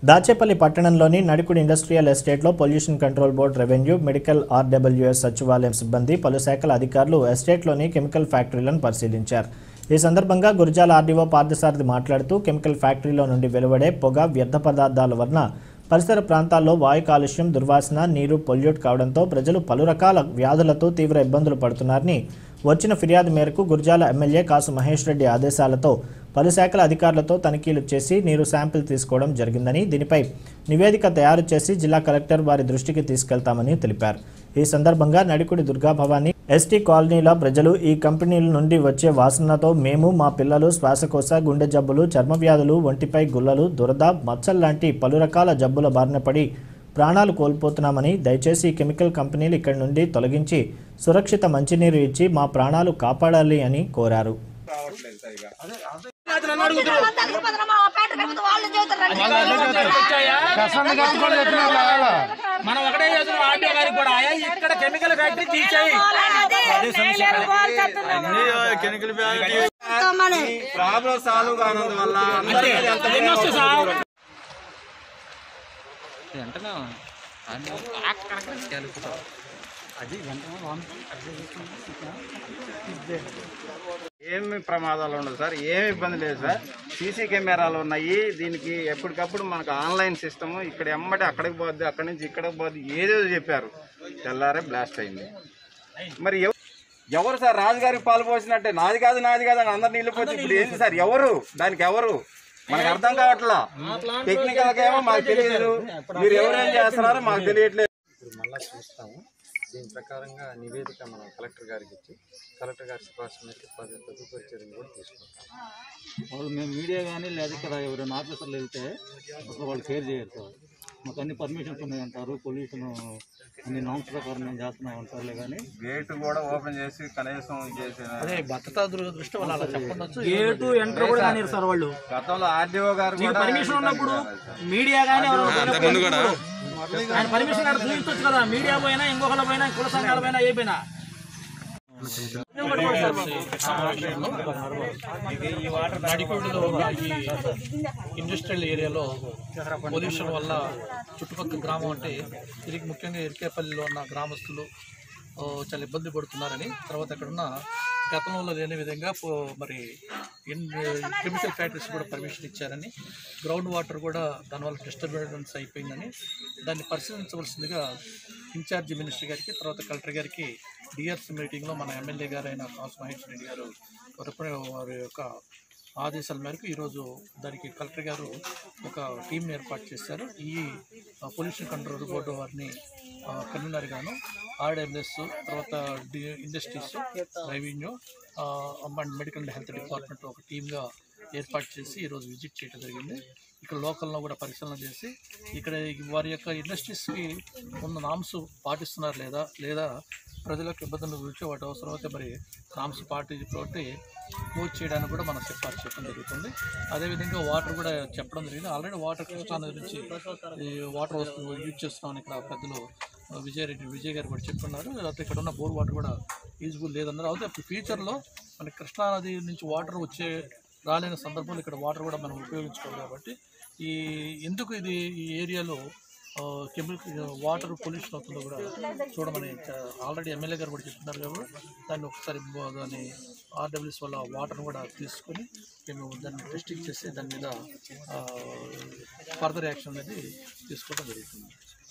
దాచేపల్లి పట్టణంలోని నడికుడి ఇండస్ట్రియల్ ఎస్టేట్లో pollution control board revenue medical RWS సచివాలయం సిబ్బంది పలు శాఖల అధికారులు ఎస్టేట్లోని కెమికల్ ఫ్యాక్టరీలను పరిశీలించారు ఈ సందర్భంగా గురజాల ఆర్డీఓ పార్థసారథి మాట్లాడుతూ కెమికల్ ఫ్యాక్టరీలో నుండి వెలువడే పొగ వ్యర్థ పదార్థాల వలన పరిసర ప్రాంతాల్లో వాయు కాలుష్యం దుర్వాసన నీరు పొల్యూట్ కావడంతో ప్రజలు పలు రకాల వ్యాధులతో తీవ్ర ఇబ్బందులు పడుతున్నారని వచ్చిన ఫిర్యాదు మేరకు గురజాల ఎమ్మెల్యే కాసు మహేష్ రెడ్డి ఆదేశాలతో పలు శాఖల అధికారులతో తనిఖీలు చేసి నీరు శాంపిల్ తీసుకోవడం జరిగిందని దీనిపై నివేదిక తయారు చేసి జిల్లా కలెక్టర్ వారి దృష్టికి తీసుకెళ్తామని తెలిపారు ఈ సందర్భంగా నడికుడి దుర్గాభవాని ఎస్టీ కాలనీల ప్రజలు ఈ కంపెనీల నుండి వచ్చే వాసనతో మేము మా పిల్లలు శ్వాసకోశ గుండె జబ్బులు చర్మ వ్యాధులు ఒంటిపై గుల్లలు దురద మచ్చల్ లాంటి పలు రకాల జబ్బుల బారిన పడి ప్రాణాలు కోల్పోతున్నామని దయచేసి ఈ కెమికల్ కంపెనీలు ఇక్కడి నుండి తొలగించి సురక్షిత మంచినీరు ఇచ్చి మా ప్రాణాలు కాపాడాలి అని కోరారు మనం ఒకటే చేస్తున్నాం ఆర్టీఓ గారికి కూడా ఆయా ఇక్కడ కెమికల్ ఫ్యాక్టరీ తీసేయి ప్రాబ్లం సాల్వ్ కానందువల్ల అందరికీ ఎంత ఎన్ని వస్తాయి సార్ ఏమి ప్రమాదాలు ఉండదు సార్ ఏమి ఇబ్బంది లేదు సార్ సీసీ కెమెరాలు ఉన్నాయి దీనికి ఎప్పటికప్పుడు మనకు ఆన్లైన్ సిస్టమ్ ఇక్కడ ఎమ్మటి అక్కడికి పోద్ది అక్కడి నుంచి ఇక్కడికి పోద్ది ఏదేదో చెప్పారు తెల్లారే బ్లాస్ట్ అయింది మరి ఎవ- ఎవరు సార్ రాజుగారికి పాలు పోసినట్టే నాది కాదు నాది కాదు అని అందరు నీళ్ళు పోతే ఇప్పుడు ఏంటి సార్ ఎవరు దానికి ఎవరు మనకు అర్థం కావట్లా టెక్నికల్ ఏమో మాకు తెలియదు మీరు ఎవరేం చేస్తున్నారో మాకు తెలియట్లేదు ఇప్పుడు మళ్ళా చూస్తాము దీని ప్రకారంగా నివేదిక మనం కలెక్టర్ గారికి ఇచ్చి కలెక్టర్ గారి సిఫార్సు మేరకు పది తదుపరి చర్యలు కూడా తీసుకుంటాం వాళ్ళు మేము మీడియా కానీ లేదా ఇక్కడ ఎవరైనా ఆఫీసర్లు వెళ్తే అసలు వాళ్ళు కేర్ చేయరు సార్ మాకు అన్ని పర్మిషన్స్ ఉన్నాయి అంటారు పొల్యూషన్ అన్ని నామ్స్ ప్రకారం మేము చేస్తున్నాం అంటారులే కానీ గేట్ కూడా ఓపెన్ చేసి కనీసం చేసిన అదే భద్రతా దృ- దృష్టి వల్ల అలా చెప్పండొచ్చు గేటు ఎంటర్ కూడా కానీ సార్ వాళ్ళు గతంలో ఆర్డీఓ గారు మీకు కూడా పర్మిషన్ ఉన్నప్పుడు మీడియా కానీ ఆయన పర్మిషన్ అక్కడ చూపించవచ్చు కదా మీడియా పోయినా ఇంకొకళ్ళ పోయినా కుల సంఘాల పోయినా ఏ పోయినా నడికొండలో ఈ ఇండస్ట్రియల్ ఏరియాలో పొల్యూషన్ వల్ల చుట్టుపక్కల గ్రామం అంటే ఇది ముఖ్యంగా ఇరికేపల్లిలో ఉన్న గ్రామస్తులు ఆ, చాలా ఇబ్బంది పడుతున్నారని తర్వాత అక్కడ ఉన్న గతంలో లేని విధంగా పో- మరి ఇన్ కెమికల్ ఫ్యాక్టరీస్ కూడా పర్మిషన్ ఇచ్చారని గ్రౌండ్ వాటర్ కూడా దానివల్ల డిస్టర్బెన్స్ అయిపోయిందని దాన్ని పరిశీలించవలసిందిగా ఇన్ఛార్జి మినిస్టర్ గారికి తర్వాత కలెక్టర్ గారికి డిఆర్సీ మీటింగ్లో మన ఎమ్మెల్యే గారు అయిన కాసు మహేష్ రెడ్డి గారు వారి వారి యొక్క ఆదేశాల మేరకు ఈరోజు దానికి కలెక్టర్ గారు ఒక టీంని ఏర్పాటు చేశారు ఈ పొల్యూషన్ కంట్రోల్ బోర్డు వారిని కన్వీనర్ గాను ఆర్డబ్ల్యూఎస్ తర్వాత the industries revenue and medical and health department ఒక టీమ్గా ఏర్పాటు చేసి ఈరోజు విజిట్ చేయడం జరిగింది ఇక్కడ లోకల్లో కూడా పరిశీలన చేసి ఇక్కడ వారి యొక్క ఇండస్ట్రీస్కి ఉన్న నామ్స్ పాటిస్తున్నారు లేదా లేదా ప్రజలకు ఇబ్బందులు గురించి వాటి అవసరమైతే మరి నామ్స్ పాటించి క్లోజ్ చేయడానికి కూడా మనం సిఫార్సు చేయడం జరుగుతుంది అదేవిధంగా వాటర్ కూడా చెప్పడం జరిగింది ఆల్రెడీ వాటర్ కృష్ణా నది నుంచి ఈ వాటర్ వస్తు యూజ్ చేస్తున్నామని ఇక్కడ పెద్దలు విజయ్ రెడ్డి విజయ్ గారు కూడా చెప్తున్నారు అయితే ఇక్కడ ఉన్న బోర్ వాటర్ కూడా యూజ్ఫుల్ లేదన్నారు అయితే ఫ్యూచర్లో మన కృష్ణా నది నుంచి వాటర్ వచ్చే రాలేని సందర్భంలో ఇక్కడ వాటర్ కూడా మనం ఉపయోగించుకోవాలి కాబట్టి ఈ ఎందుకు ఇది ఈ ఏరియాలో కెమికల్ వాటర్ పొల్యూషన్ అవుతుందో కూడా చూడమని ఆల్రెడీ ఎమ్మెల్యే గారు కూడా చెప్తున్నారు కాబట్టి దాన్ని ఒకసారి బ- దాన్ని ఆర్డబ్ల్యూఎస్ వల్ల వాటర్ కూడా తీసుకొని మేము దాన్ని టెస్టింగ్ చేసి దాని మీద ఫర్దర్ యాక్షన్ అనేది తీసుకోవడం జరుగుతుంది